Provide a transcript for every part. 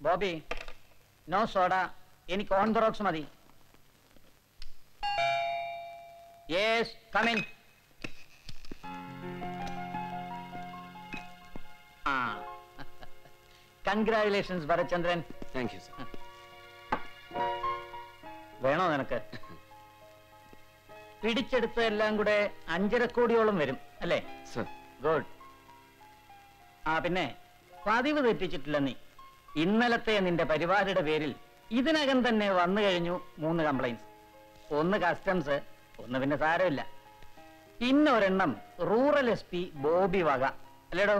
Bobby no soda എനിക്ക് on rocks മതി yes come in ആ congratulations Bharathchandran thank you sir വേണോ നിനക്ക് പിടിച്ചെടുത്തതെല്ലാം കൂടെ അഞ്ചര കോടിയോളം വരും അല്ലേ സർ ഗുഡ് ആ പിന്നെ പതിവ് തെറ്റിച്ചിട്ടില്ല നീ ഇന്നലത്തെ നിന്റെ പരിപാടിയുടെ പേരിൽ ഇതിനകം തന്നെ വന്നു കഴിഞ്ഞു മൂന്ന് കംപ്ലൈൻസ് ഒന്ന് കസ്റ്റംസ് ഒന്ന് പിന്നെ സാരമില്ല പിന്നെ ഒരെണ്ണം റൂറൽ എസ് പി ബോബി വക അല്ലേടോ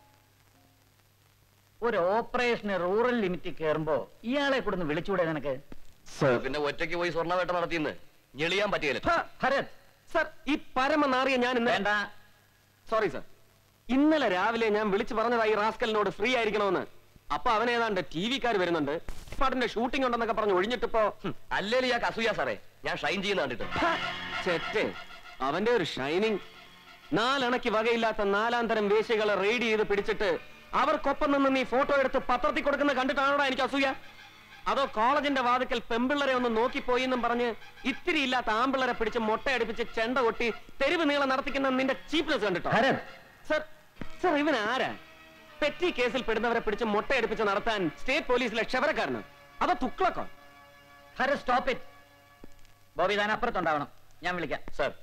ഒരു ഓപ്പറേഷന് റൂറൽ ലിമിറ്റ് കയറുമ്പോ ഇയാളെ കൂടെ ഒന്ന് വിളിച്ചുകൂടെ നിനക്ക് സർ പിന്നെ ഒറ്റയ്ക്ക് പോയി സ്വർണ്ണവേട്ട നടത്തിയെന്ന് ഞെളിയാൻ പറ്റിയല്ലോ ഭരത് സർ ഈ പരമനാറിയ ഞാൻ ഇന്ന് വേണ്ട സോറി സർ ഇന്നലെ രാവിലെ ഞാൻ വിളിച്ചു പറഞ്ഞതായി റാസ്കലിനോട് ഫ്രീ ആയിരിക്കണമെന്ന് അപ്പൊ അവൻ ഏതാണ്ട് ടി വിക്കാർ വരുന്നുണ്ട് പാട്ടിന്റെ ഷൂട്ടിംഗ് ഉണ്ടെന്നൊക്കെ പറഞ്ഞ് ഒഴിഞ്ഞിട്ടിപ്പോ ഹും, അല്ലേലും ഞാൻ അസൂയ സാറേ ഞാൻ ഷൈൻ ചെയ്യുന്ന കണ്ടിട്ട് ഹ, ചെറ്റേ അവന്റെ ഒരു ഷൈനിങ് നാലണയ്ക്ക് വകയില്ലാത്ത നാലാം തരം വേശികളെ റെയ്ഡ് ചെയ്ത് പിടിച്ചിട്ട് അവർക്കൊപ്പം നിന്ന് നീ ഫോട്ടോ എടുത്ത് പത്രത്തിൽ കൊടുക്കുന്ന കണ്ടിട്ടാണോടാ എനിക്ക് അസൂയ അതോ കോളേജിന്റെ വാതിക്കൽ പെമ്പിള്ളരെ ഒന്ന് നോക്കിപ്പോയി എന്നും പറഞ്ഞ് ഇത്തിരി ഇല്ലാത്ത ആമ്പിള്ളരെ പിടിച്ച് മുട്ടയടിപ്പിച്ച് ചെണ്ട കൊട്ടി തെരുവ് നീളം നടത്തിക്കുന്ന നിന്റെ ചീപ്നെസ് കണ്ടിട്ടോ ഭരത് സർ സർ ഇവൻ ആരാ പെറ്റി കേസിൽ പെടുന്നവരെ പിടിച്ച് മുട്ടയടിപ്പിച്ച് നടത്താൻ സ്റ്റേറ്റ് പോലീസിലെ ക്ഷവരക്കാരന് അതോ തുക്ലക്കോ ഭരത് സ്റ്റോപ്പ് ഇറ്റ് ബോബി താൻ അപ്പുറത്തുണ്ടാവണം ഞാൻ വിളിക്കാം സാർ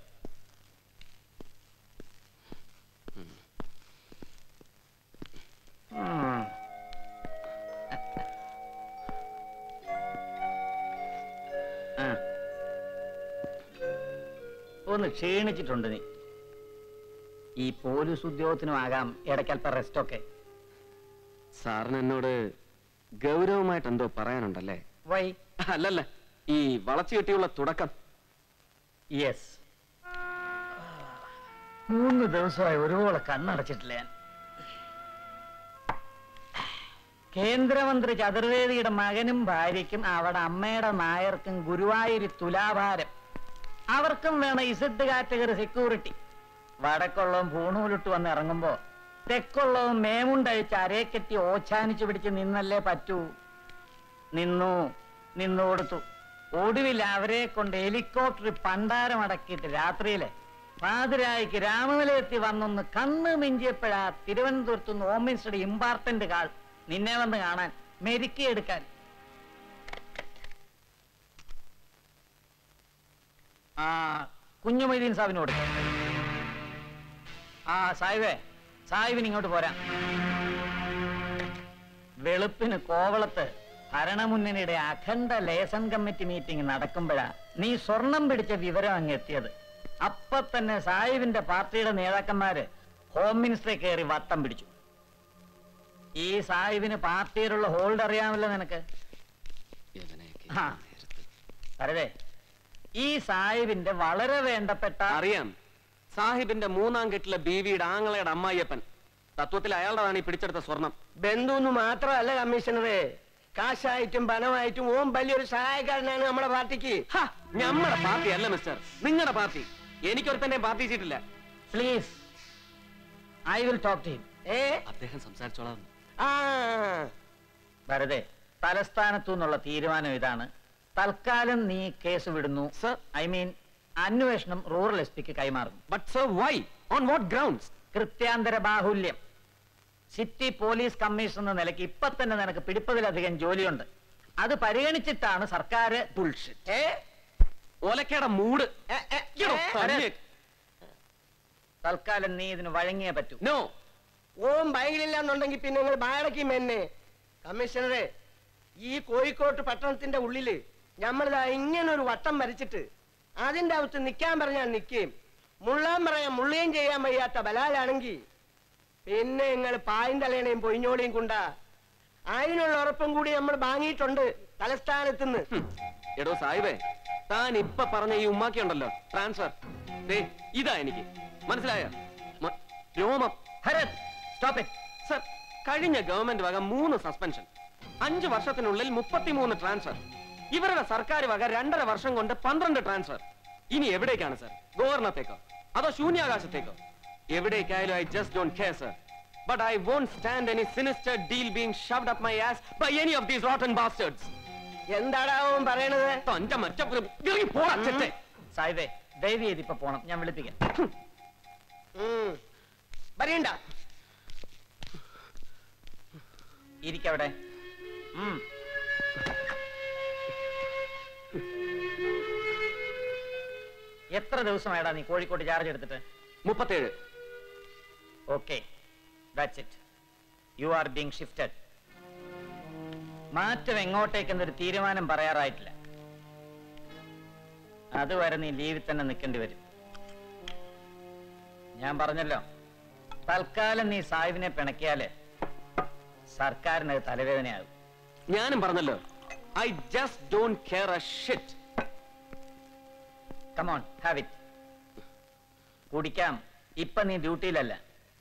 ഉം. ആ. ഒന്ന് ക്ഷീണിച്ചിട്ടുണ്ട് നീ ഈ പോലീസ് ഉദ്യോഗത്തിനുമാകാം ഇടയ്ക്കൽപ്പ റെസ്റ്റ് ഒക്കെ സാറിന് എന്നോട് ഗൗരവമായിട്ട് എന്തോ പറയാനുണ്ടല്ലേ വൈ അല്ലല്ല ഈ വളച്ചു കെട്ടിയുള്ള തുടക്കം യെസ് മൂന്ന് ദിവസമായി ഒരുപോലെ കണ്ണടച്ചിട്ടില്ല ഞാൻ കേന്ദ്രമന്ത്രി ചതുർവേദിയുടെ മകനും ഭാര്യയ്ക്കും അവിടെ അമ്മയുടെ നായർക്കും ഗുരുവായൂര് തുലാഭാരം അവർക്കും വേണം ഇസഡ് കാറ്റഗറി സെക്യൂരിറ്റി വടക്കുള്ളവും പൂണൂലിട്ട് വന്ന് ഇറങ്ങുമ്പോ തെക്കുള്ളവും മേമുണ്ടഴിച്ച് അരേക്കെട്ടി ഓച്ചാനിച്ചു പിടിച്ച് നിന്നല്ലേ പറ്റൂ നിന്നു നിന്നു കൊടുത്തു ഒടുവിൽ അവരെ കൊണ്ട് ഹെലികോപ്റ്റർ പണ്ടാരമടക്കിയിട്ട് രാത്രിയിലെ പാതിരായിക്ക് രാമനിലയത്തിൽ വന്നൊന്ന് കണ്ണ് മിഞ്ചിയപ്പോഴാ തിരുവനന്തപുരത്ത് നിന്ന് ഹോം മിനിസ്റ്ററുടെ ഇമ്പാർട്ടന്റ് കാൾ നിന്നെ വന്ന് കാണാൻ മെരുക്കി എടുക്കാൻ ആ കുഞ്ഞുമൊയ്തീൻ സാബിനോട് ആ സാഹിബേ സാഹിബിന് ഇങ്ങോട്ട് പോരാ വെളുപ്പിന് കോവളത്ത് ഭരണമുന്നണിയുടെ അഖണ്ഡ ലേസൺ കമ്മിറ്റി മീറ്റിംഗ് നടക്കുമ്പോഴാ നീ സ്വർണം പിടിച്ച വിവരം അങ്ങ് എത്തിയത് അപ്പൊ തന്നെ സാഹിബിന്റെ പാർട്ടിയുടെ നേതാക്കന്മാര് ഹോം മിനിസ്റ്ററെ കയറി വട്ടം പിടിച്ചു ഈ സാഹിബിന് പാർട്ടിയിലുള്ള ഹോൾഡ് അറിയാമല്ലോ നിനക്ക് ആ. വരതേ ഈ സാഹിബിന്റെ വളരെ വേണ്ടപ്പെട്ട അറിയാം സാഹിബിന്റെ മൂന്നാം കെട്ടിലെ ബീവിയുടെ ആങ്ങളയുടെ അമ്മായിയപ്പൻ തത്വത്തിൽ അയാളുടെതാണ് ഈ പിടിച്ചെടുത്ത സ്വർണം ബന്ധുന്ന് മാത്രമല്ല കമ്മീഷണറെ കാശായിട്ടും പണമായിട്ടും ഓം വലിയൊരു സഹായക്കാരനാണ് നമ്മുടെ പാർട്ടിക്ക് ഹ, ഞമ്മടെ പാർട്ടി അല്ല മിസ്റ്റർ നിങ്ങളുടെ പാർട്ടി എനിക്കൊരുത്തന്റെ പാർട്ടി സീറ്റില്ല please I will talk to him ഏ അദ്ദേഹം സംസാരിച്ചോളാം ആ വെറുതെ തലസ്ഥാനത്തു നിന്നുള്ള തീരുമാനം ഇതാണ് തൽക്കാലം നീ കേസ് വിടുന്നു Sir. ഐ മീൻ അന്വേഷണം റൂറൽ എസ് പിക്ക് കൈമാറുന്നു but sir why on what grounds കൃത്യാന്തര ബാഹുല്യം സിറ്റി പോലീസ് കമ്മീഷണർ എന്ന നിലയ്ക്ക് ഇപ്പൊ തന്നെ നിനക്ക് പിടിപ്പതിലധികം ജോലിയുണ്ട് അത് പരിഗണിച്ചിട്ടാണ് സർക്കാർ ബുൾഷിറ്റ് ഏ ഓലക്കയുടെ മൂട് ഏ, ഏ, ഏ. തൽക്കാലം നീ ഇതിന് വഴങ്ങിയേ പറ്റൂ നോ ഓം ബൈലില്ല എന്നുണ്ടെങ്കിൽ പിന്നെ നിങ്ങൾ ബാടക്കും എന്നെ കമ്മീഷണറെ ഈ കോഴിക്കോട്ട് പട്ടണത്തിന്റെ ഉള്ളില് നമ്മളിതാ ഇങ്ങനെ ഒരു വട്ടം വരച്ചിട്ട് അതിന്റെ അകത്ത് നിൽക്കാൻ പറഞ്ഞാൽ നിൽക്കുകയും മുള്ളാൻ പറയാൻ മുള്ളുകയും ചെയ്യാൻ വയ്യാത്ത ബലാലാണെങ്കിൽ പിന്നെ നിങ്ങൾ പായും തലേണയും പൊയിഞ്ഞോളിയും കൊണ്ടാ അതിനുള്ള ഉറപ്പും കൂടി നമ്മൾ വാങ്ങിയിട്ടുണ്ട് തലസ്ഥാനത്തുനിന്ന് എടോ സാഹിബേ താൻ ഇപ്പൊ പറഞ്ഞ ഈ ഉമ്മാക്കി ഉണ്ടല്ലോ ട്രാൻസ്ഫർ ദേ ഇതാ എനിക്ക് മനസ്സിലായോ മ- രോമം ഭരത് സ്റ്റോപ്പ് ഇറ്റ് സർ കഴിഞ്ഞ ഗവൺമെന്റ് വക മൂന്ന് സസ്പെൻഷൻ അഞ്ചു വർഷത്തിനുള്ളിൽ മുപ്പത്തിമൂന്ന് ട്രാൻസ്ഫർ ഇവരുടെ സർക്കാർ വക രണ്ടര വർഷം കൊണ്ട് പന്ത്രണ്ട് ട്രാൻസ്ഫർ ഇനി എവിടേക്കാണ് സർ ഗോവർണത്തേക്കോ അതോ ശൂന്യാകാശത്തേക്കോ എവിടേക്കായാലും I just don't care sir But I won't stand any sinister deal being shoved up my ass by any of these rotten bastards. എന്താടാ അവൻ പറയണത് തന്റെ മറ്റ ഇറങ്ങി പോടാ ചെറ്റേ. സായിബേ ദയവ് ചെയ്ത് ഇപ്പൊ പോണം ഞാൻ വിളിപ്പിക്കാം ഉം. വരണ്ട ഇരിക്കവിടെ ഉം. എത്ര ദിവസമായടാ നീ കോഴിക്കോട് ചാർജ് എടുത്തിട്ട് മുപ്പത്തേഴ് okay that's it you are being shifted മാറ്റം എങ്ങോട്ടേക്കെന്നൊരു തീരുമാനം പറയാറായിട്ടില്ല അതുവരെ നീ ലീവിൽ തന്നെ നിൽക്കേണ്ടി വരും ഞാൻ പറഞ്ഞല്ലോ തൽക്കാലം നീ സാഹിബിനെ പിണക്കിയാല് സർക്കാരിന് അത് തലവേദനയാകും ഞാനും പറഞ്ഞല്ലോ I just don't care a shit come on have it കുടിക്കാം ഇപ്പൊ നീ ഡ്യൂട്ടിയിലല്ല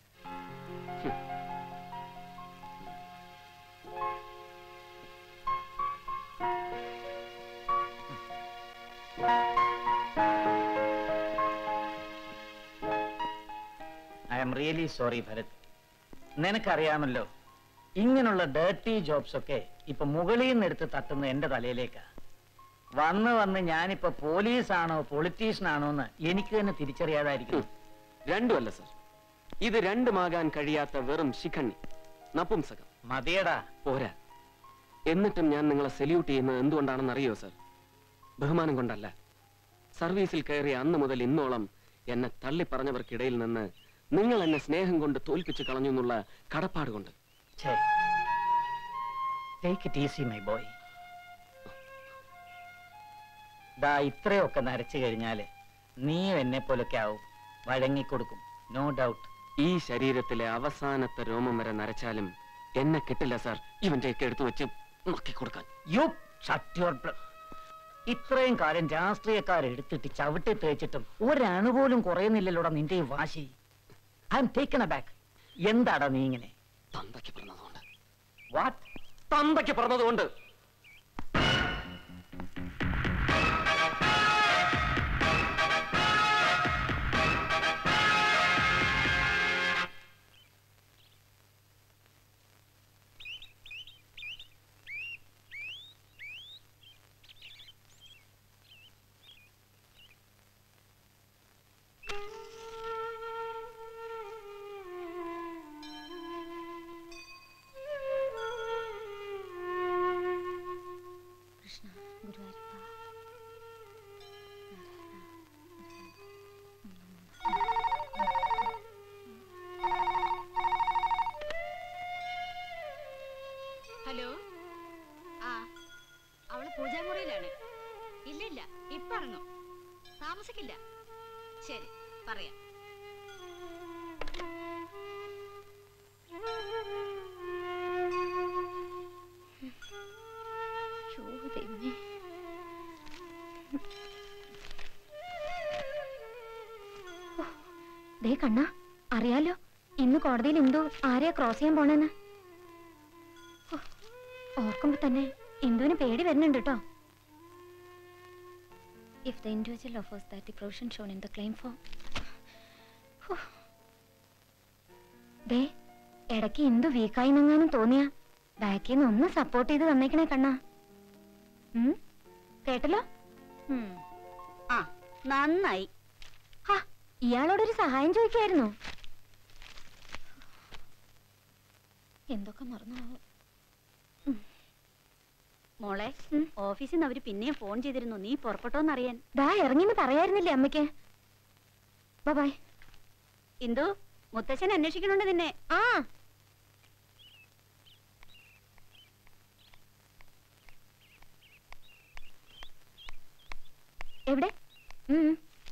I am really sorry Bharath നിനക്കറിയാമല്ലോ ഇങ്ങനെയുള്ള ഡേർട്ടി ജോബ്സ് ഒക്കെ ഇപ്പൊ മുകളിൽ നിന്ന് എടുത്ത് തട്ടുന്ന എന്റെ തലയിലേക്കാ വന്ന് വന്ന് ഞാനിപ്പോ പോലീസാണോ പൊളിറ്റീഷ്യൻ ആണോ എന്ന് എനിക്ക് തന്നെ തിരിച്ചറിയാതായിരിക്കും രണ്ടുമല്ല സർ ഇത് രണ്ടുമാകാൻ കഴിയാത്ത വെറും ശിഖണ്ണി നപുംസകം മതിയടാ പോരാ എന്നിട്ടും ഞാൻ നിങ്ങളെ സല്യൂട്ട് ചെയ്യുന്നത് എന്തുകൊണ്ടാണെന്ന് അറിയോ സർ ബഹുമാനം കൊണ്ടല്ല സർവീസിൽ കയറിയ അന്ന് മുതൽ ഇന്നോളം എന്നെ തള്ളിപ്പറഞ്ഞവർക്കിടയിൽ നിന്ന് നിങ്ങൾ എന്നെ സ്നേഹം കൊണ്ട് തോൽപ്പിച്ചു കളഞ്ഞു എന്നുള്ള കടപ്പാട് കൊണ്ട് take it easy my boy ദാ ഇത്രയൊക്കെ നരച്ചു കഴിഞ്ഞാല് നീയും എന്നെ പോലൊക്കെ ആവും വഴങ്ങിക്കൊടുക്കും നോ ഡൗട്ട് ഈ ശരീരത്തിലെ അവസാനത്തെ രോമം വരെ നരച്ചാലും എന്നെ കിട്ടില്ല സാർ ഇവന്റെയൊക്കെ എടുത്തു വെച്ച് നോക്കിക്കൊടുക്കാൻ യു ഷട്ട് യുവർ ഇത്രയും കാലം രാഷ്ട്രീയക്കാർ എടുത്തിട്ട് ചവിട്ടി തേച്ചിട്ടും ഒരണു പോലും കുറയുന്നില്ലല്ലോടാ നിന്റെ ഈ വാശി I am taken a back എന്താടാ നീ ഇങ്ങനെ തന്തയ്ക്ക് പറഞ്ഞതുകൊണ്ട് വാട്ട് തന്തയ്ക്ക് പറഞ്ഞതുകൊണ്ട് കൃഷ്ണ ഗുരുവായൂരപ്പ ഹലോ ആ അവള് പൂജാമുറിയിലാണ് ഇല്ല ഇല്ല ഇപ്പൊ ഇറങ്ങും താമസിക്കില്ല ശരി പറയാം ഛോ, ദൈവമേ. ഓ, ദേ കണ്ണ അറിയാലോ ഇന്ന് കോടതിയിൽ ഇന്ദു ആരെയാ ക്രോസ് ചെയ്യാൻ പോണെന്ന് ഓ, ഓർക്കുമ്പോ തന്നെ ഇന്ദുവിന് പേടി വരുന്നുണ്ട് കേട്ടോ if the individual offers that the provision shown in the claim form ദേ ഇടയ്ക്ക് ഇന്ദു വീക്കായി നിങ്ങാനും തോന്നിയ ബാക്കിൽ നിന്ന് ഒന്ന് സപ്പോർട്ട് ചെയ്ത് തന്നേക്കണേ കണ്ണാ ഉം? കേട്ടല്ലോ ഉം. ആ നന്നായി ഹാ, ഇയാളോടൊരു സഹായം ചോദിക്കായിരുന്നു എന്തൊക്കെ മറന്നു മോളെ ഉം. ഓഫീസിൽ നിന്ന് അവര് പിന്നെയും ഫോൺ ചെയ്തിരുന്നു നീ പുറപ്പെട്ടോന്നറിയാൻ ദാ ഇറങ്ങിന്ന് പറയായിരുന്നില്ലേ അമ്മയ്ക്ക് ബൈ ഇന്ദു മുത്തച്ഛൻ അന്വേഷിക്കണുണ്ട് നിന്നെ ആ എവിടെ ഉം.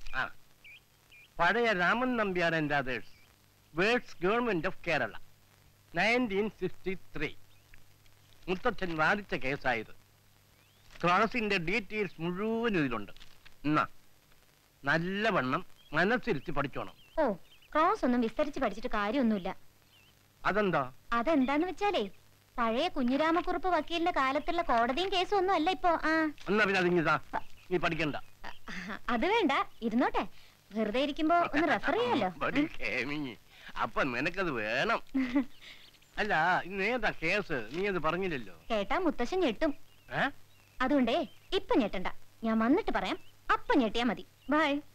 പഴയ Raman Nambiar and others versus government of Kerala nineteen sixty three മുത്തച്ഛൻ വാദിച്ച കേസായത് ക്ലാസിന്റെ ഡീറ്റെയിൽസ് മുഴുവൻ ഇതിലുണ്ട് എന്നാ നല്ലവണ്ണം മനസ്സിരുത്തി പഠിച്ചോണം ഓ ക്രോസ് ഒന്നും വിസ്തരിച്ച് പഠിച്ചിട്ട് കാര്യമൊന്നുമില്ല അതെന്താ അതെന്താന്ന് വെച്ചാലേ പഴയ കുഞ്ഞിരാമക്കുറുപ്പ് വക്കീലിന്റെ കാലത്തുള്ള കോടതിയും കേസും ഒന്നും അല്ല ഇപ്പോ ആ എന്നാ പിന്നെ അതിങ്ങിതാ നീ പഠിക്കണ്ട അത് വേണ്ട ഇരുന്നോട്ടെ വെറുതെ ഇരിക്കുമ്പോ ഒന്ന് റെഫർ ചെയ്യാലോ ബടി കേമിഞ്ഞി. അപ്പൊ നിനക്കത് വേണം അല്ല ഇന്ന് ഏതാ കേസ് നീ അത് പറഞ്ഞില്ലല്ലോ കേട്ടാ മുത്തശ്ശൻ ഞെട്ടും ഏ അതുകൊണ്ടേ ഇപ്പൊ ഞെട്ടണ്ട ഞാൻ വന്നിട്ട് പറയാം അപ്പൊ ഞെട്ടിയാ മതി ബൈ